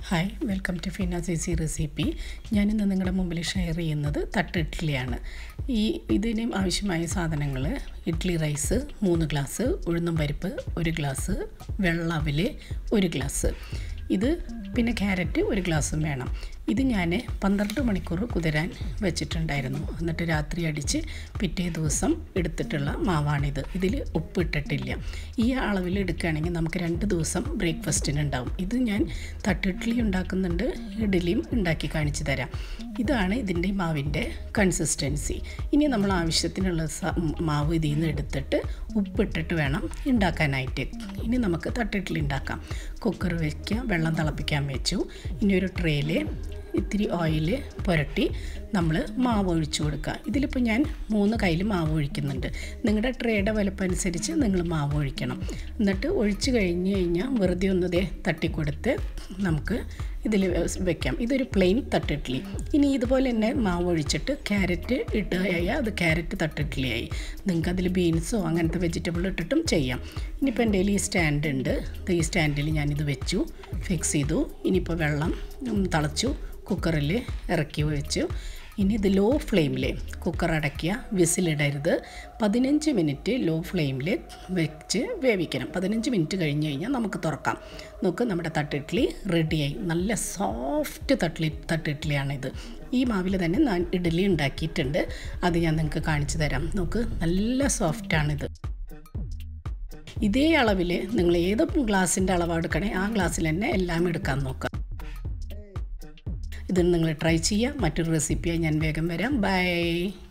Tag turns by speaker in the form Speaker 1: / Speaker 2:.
Speaker 1: hi welcome to Fina C C recipe ഞാനിന്ന് നിങ്ങളുടെ മുമ്പിൽ ഷെയർ ചെയ്യുന്നത് തട്ട് ഇഡ്ഡലിയാണ് ഈ ഇതിന് ആവശ്യമായ സാധനങ്ങൾ ഇഡ്ഡലി റൈസ് മൂന്ന് ഗ്ലാസ് ഉഴുന്നും പരിപ്പ് ഒരു ഗ്ലാസ് വെള്ളവില് ഒരു ഗ്ലാസ് ഇത് പിന്നെ ക്യാരറ്റ് ഒരു ഗ്ലാസ്സും വേണം ഇത് ഞാൻ പന്ത്രണ്ട് മണിക്കൂർ കുതിരാൻ വെച്ചിട്ടുണ്ടായിരുന്നു എന്നിട്ട് രാത്രി അടിച്ച് പിറ്റേ ദിവസം എടുത്തിട്ടുള്ള മാവാണിത് ഇതിൽ ഉപ്പിട്ടിട്ടില്ല ഈ അളവിൽ എടുക്കുകയാണെങ്കിൽ നമുക്ക് രണ്ട് ദിവസം ബ്രേക്ക്ഫാസ്റ്റിന് ഉണ്ടാവും ഇത് ഞാൻ തട്ടിഡ്ഡലി ഉണ്ടാക്കുന്നുണ്ട് ഇഡ്ഡലിയും ഉണ്ടാക്കി കാണിച്ചു തരാം ഇതാണ് ഇതിൻ്റെ മാവിൻ്റെ കൺസിസ്റ്റൻസി ഇനി നമ്മൾ ആവശ്യത്തിനുള്ള സ- മാവ് ഇതിൽ നിന്ന് എടുത്തിട്ട് ഉപ്പിട്ടിട്ട് വേണം ഉണ്ടാക്കാനായിട്ട് ഇനി നമുക്ക് തട്ടിഡ്ഡലി ഉണ്ടാക്കാം കുക്കർ വയ്ക്കുക വെള്ളം തിളപ്പിക്കാൻ വെച്ചു ഇനി ഒരു ട്രേയിൽ ഇത്തിരി ഓയിൽ പുരട്ടി നമ്മൾ മാവ് ഒഴിച്ചു കൊടുക്കുക ഇതിലിപ്പോൾ ഞാൻ മൂന്ന് കയ്യിൽ മാവ് ഒഴിക്കുന്നുണ്ട് നിങ്ങളുടെ ട്രേയുടെ വലുപ്പം അനുസരിച്ച് നിങ്ങൾ മാവ് ഒഴിക്കണം എന്നിട്ട് ഒഴിച്ച് കഴിഞ്ഞ് കഴിഞ്ഞാൽ വെറുതെ ഒന്ന് ദേ തട്ടിക്കൊടുത്ത് നമുക്ക് ഇതിൽ വെക്കാം ഇതൊരു പ്ലെയിൻ തട്ടിഡ്ഡലി ഇനി ഇതുപോലെ തന്നെ മാവ് ഒഴിച്ചിട്ട് ക്യാരറ്റ് ഇട്ട് കഴിഞ്ഞാൽ അത് ക്യാരറ്റ് തട്ടിഡ്ഡലിയായി നിങ്ങൾക്ക് അതിൽ ബീൻസോ അങ്ങനത്തെ വെജിറ്റബിൾ ഇട്ടിട്ടും ചെയ്യാം ഇനിയിപ്പോൾ എൻ്റെ കയ്യിൽ ഈ സ്റ്റാൻഡ് ഉണ്ട് ദേ ഈ സ്റ്റാൻഡിൽ ഞാനിത് വെച്ചു ഫിക്സ് ചെയ്തു ഇനിയിപ്പോൾ വെള്ളം ഉം, തിളച്ചു കുക്കറിൽ ഇറക്കി വെച്ചു ഇനി ഇത് ലോ ഫ്ലെയിമിൽ കുക്കർ അടയ്ക്കുക വിസിലിടരുത് പതിനഞ്ച് മിനിറ്റ് ലോ ഫ്ലെയിമിൽ വെച്ച് വേവിക്കണം പതിനഞ്ച് മിനിറ്റ് കഴിഞ്ഞ് കഴിഞ്ഞാൽ നമുക്ക് തുറക്കാം നോക്ക് നമ്മുടെ തട്ടിഡ്ഡലി റെഡിയായി നല്ല സോഫ്റ്റ് തട്ടിലി തട്ടിഡ്ഡലിയാണിത് ഈ മാവിൽ തന്നെ ഞാൻ ഇഡ്ഡലി ഉണ്ടാക്കിയിട്ടുണ്ട് അത് ഞാൻ നിങ്ങൾക്ക് കാണിച്ചു തരാം നോക്ക് നല്ല സോഫ്റ്റാണിത് ഇതേ അളവിൽ നിങ്ങൾ ഏത് ഗ്ലാസിൻ്റെ അളവ് എടുക്കണേ ആ ഗ്ലാസ്സിൽ തന്നെ എല്ലാം എടുക്കാൻ നോക്കുക ഇത് നിങ്ങൾ ട്രൈ ചെയ്യുക മറ്റൊരു റെസിപ്പിയായി ഞാൻ വേഗം വരാം ബൈ